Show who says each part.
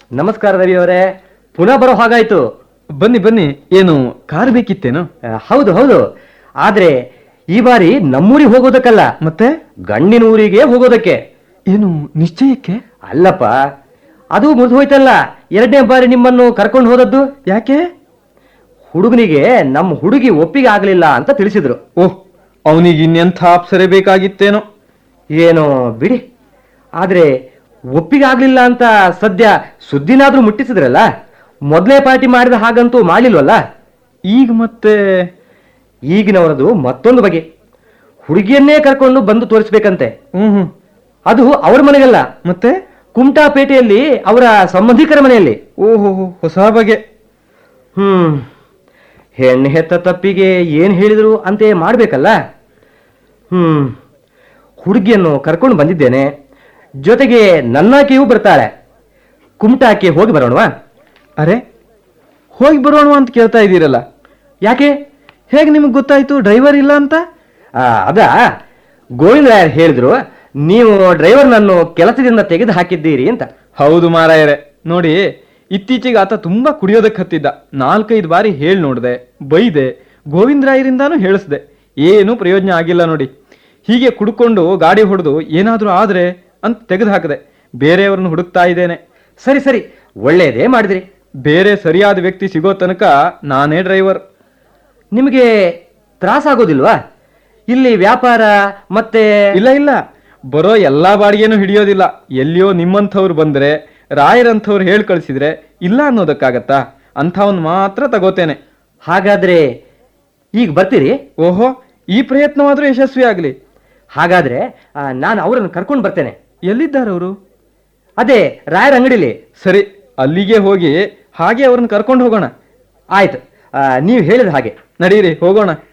Speaker 1: ನಮಸ್ಕಾರ ರವಿ ಅವರೇ ಪುನಃ ಬರೋ ಹಾಗಾಯ್ತು
Speaker 2: ಬನ್ನಿ ಬನ್ನಿ ಏನು ಕಾರ್ ಬೇಕಿತ್ತೇನು
Speaker 1: ಆ, ಹೌದು ಹೌದು ಆದ್ರೆ ಈ ಬಾರಿ ನಮ್ಮೂರಿಗೆ ಹೋಗೋದಕ್ಕಲ್ಲ
Speaker 2: ಮತ್ತೆ
Speaker 1: ಗಂಡಿನ ಊರಿಗೆ ಹೋಗೋದಕ್ಕೆ
Speaker 2: ಏನು ನಿಶ್ಚಯಕ್ಕೆ
Speaker 1: ಅಲ್ಲಪ್ಪ ಅದು ಮುರಿದು ಹೋಯ್ತಲ್ಲ ಎರಡನೇ ಬಾರಿ ನಿಮ್ಮನ್ನು ಕರ್ಕೊಂಡು ಹೋದದ್ದು
Speaker 2: ಯಾಕೆ
Speaker 1: ಹುಡುಗನಿಗೆ ನಮ್ಮ ಹುಡುಗಿ ಒಪ್ಪಿಗೆ ಆಗಲಿಲ್ಲ ಅಂತ ತಿಳಿಸಿದ್ರು
Speaker 2: ಓಹ್ ಅವನಿಗೆ ಇನ್ನೆಂಥ ಅಪ್ಸರೆ ಬೇಕಾಗಿತ್ತೇನೋ
Speaker 1: ಏನೋ ಬಿಡಿ ಆದ್ರೆ ಒಪ್ಪಿಗೆ ಆಗ್ಲಿಲ್ಲ ಅಂತ ಸದ್ಯ ಸುದ್ದಿನಾದ್ರೂ ಮುಟ್ಟಿಸಿದ್ರಲ್ಲ ಮೊದಲೇ ಪಾರ್ಟಿ ಮಾಡಿದ ಹಾಗಂತೂ ಮಾಡಿಲ್ವಲ್ಲ
Speaker 2: ಈಗ ಮತ್ತೆ
Speaker 1: ಈಗಿನವರದು ಮತ್ತೊಂದು ಬಗೆ ಹುಡುಗಿಯನ್ನೇ ಕರ್ಕೊಂಡು ಬಂದು ತೋರಿಸ್ಬೇಕಂತೆ
Speaker 2: ಹ್ಮ್ ಹ್ಮ್
Speaker 1: ಅದು ಅವ್ರ ಮನೆಗಲ್ಲ
Speaker 2: ಮತ್ತೆ
Speaker 1: ಕುಮಟಾಪೇಟೆಯಲ್ಲಿ ಅವರ ಸಂಬಂಧಿಕರ ಮನೆಯಲ್ಲಿ
Speaker 2: ಓಹೋ ಹೊಸ ಬಗೆ
Speaker 1: ಹ್ಮ್ ಹೆಣ್ಣು ಹೆತ್ತ ತಪ್ಪಿಗೆ ಏನ್ ಹೇಳಿದ್ರು ಅಂತೆ ಮಾಡ್ಬೇಕಲ್ಲ ಹ್ಮ್ ಹುಡುಗಿಯನ್ನು ಕರ್ಕೊಂಡು ಬಂದಿದ್ದೇನೆ ಜೊತೆಗೆ ನನ್ನಾಕೆಯೂ ಬರ್ತಾಳೆ ಕುಮಟಾಕ್ಕೆ ಹೋಗಿ ಬರೋಣವಾ
Speaker 2: ಅರೆ ಹೋಗಿ ಬರೋಣ ಅಂತ ಕೇಳ್ತಾ ಇದ್ದೀರಲ್ಲ
Speaker 1: ಯಾಕೆ
Speaker 2: ಹೇಗೆ ನಿಮಗೆ ಗೊತ್ತಾಯ್ತು ಡ್ರೈವರ್ ಇಲ್ಲ ಅಂತ
Speaker 1: ಆ, ಅದ ಗೋವಿಂದರಾಯರ್ ಹೇಳಿದ್ರು ನೀವು ಡ್ರೈವರ್ನನ್ನು ಕೆಲಸದಿಂದ ತೆಗೆದು ಹಾಕಿದ್ದೀರಿ ಅಂತ
Speaker 2: ಹೌದು ಮಾರಾಯರೆ ನೋಡಿ ಇತ್ತೀಚೆಗೆ ಆತ ತುಂಬಾ ಕುಡಿಯೋದಕ್ಕೆ ಹತ್ತಿದ್ದ ನಾಲ್ಕೈದು ಬಾರಿ ಹೇಳ್ ನೋಡ್ದೆ ಬೈದೆ ಗೋವಿಂದರಾಯರಿಂದಾನು ಹೇಳಿಸ್ದೆ ಏನು ಪ್ರಯೋಜನ ಆಗಿಲ್ಲ ನೋಡಿ ಹೀಗೆ ಕುಡ್ಕೊಂಡು ಗಾಡಿ ಹೊಡೆದು ಏನಾದ್ರೂ ಆದ್ರೆ ಅಂತ ತೆಗೆದು ಹಾಕದೆ ಬೇರೆಯವ್ರನ್ನ ಹುಡುಕ್ತಾ ಇದ್ದೇನೆ
Speaker 1: ಸರಿ ಸರಿ ಒಳ್ಳೇದೇ ಮಾಡಿದ್ರಿ
Speaker 2: ಬೇರೆ ಸರಿಯಾದ ವ್ಯಕ್ತಿ ಸಿಗೋ ತನಕ ನಾನೇ ಡ್ರೈವರ್
Speaker 1: ನಿಮಗೆ ತ್ರಾಸಾಗೋದಿಲ್ವಾ ಇಲ್ಲಿ ವ್ಯಾಪಾರ ಮತ್ತೆ
Speaker 2: ಇಲ್ಲ ಇಲ್ಲ ಬರೋ ಎಲ್ಲಾ ಬಾಡಿಗೆನೂ ಹಿಡಿಯೋದಿಲ್ಲ ಎಲ್ಲಿಯೋ ನಿಮ್ಮಂಥವ್ರು ಬಂದ್ರೆ ರಾಯರಂಥವ್ರು ಹೇಳ್ ಕಳಿಸಿದ್ರೆ ಇಲ್ಲ ಅನ್ನೋದಕ್ಕಾಗತ್ತಾ ಅಂಥವನ್ ಮಾತ್ರ ತಗೋತೇನೆ
Speaker 1: ಹಾಗಾದ್ರೆ ಈಗ ಬರ್ತೀರಿ
Speaker 2: ಓಹೋ ಈ ಪ್ರಯತ್ನವಾದ್ರೂ ಯಶಸ್ವಿ ಆಗ್ಲಿ
Speaker 1: ಹಾಗಾದ್ರೆ ಆ, ನಾನು ಅವರನ್ನು ಕರ್ಕೊಂಡು ಬರ್ತೇನೆ
Speaker 2: ಎಲ್ಲಿದ್ದಾರೆ ಅವರು
Speaker 1: ಅದೇ ರಾಯರ ಅಂಗಡಿಲಿ
Speaker 2: ಸರಿ ಅಲ್ಲಿಗೆ ಹೋಗಿ ಹಾಗೆ ಅವ್ರನ್ನ ಕರ್ಕೊಂಡು ಹೋಗೋಣ
Speaker 1: ಆಯ್ತು ಆ, ನೀವು ಹೇಳಿದ ಹಾಗೆ
Speaker 2: ನಡೀರಿ ಹೋಗೋಣ